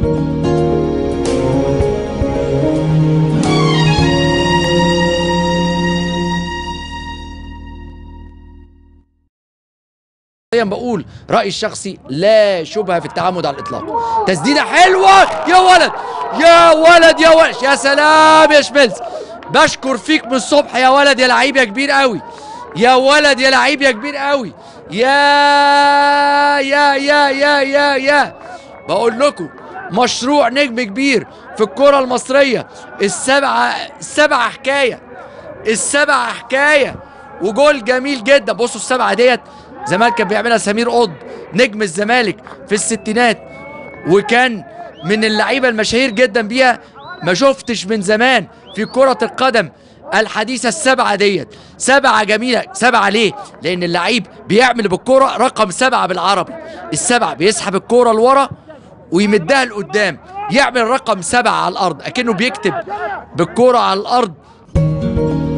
بقول رأيي الشخصي لا شبهة في التعمد على الإطلاق تسديدة حلوة يا ولد يا ولد يا ولد يا سلام يا شميلز بشكر فيك من الصبح يا ولد يا لعيب يا كبير قوي يا ولد يا لعيب يا كبير قوي يا يا يا يا يا يا بقول لكم مشروع نجم كبير في الكرة المصرية السبعة السبعة حكاية السبعة حكاية وجول جميل جدا بصوا السبعة ديت زمان كان بيعملها سمير قطب نجم الزمالك في الستينات وكان من اللعيبة المشاهير جدا بيها ما شفتش من زمان في كرة القدم الحديثة السبعة ديت سبعة جميلة سبعة ليه؟ لأن اللعيب بيعمل بالكرة رقم سبعة بالعربي السبعة بيسحب الكرة لورا ويمدها لقدام يعمل رقم سبعة على الأرض أكنه بيكتب بالكرة على الأرض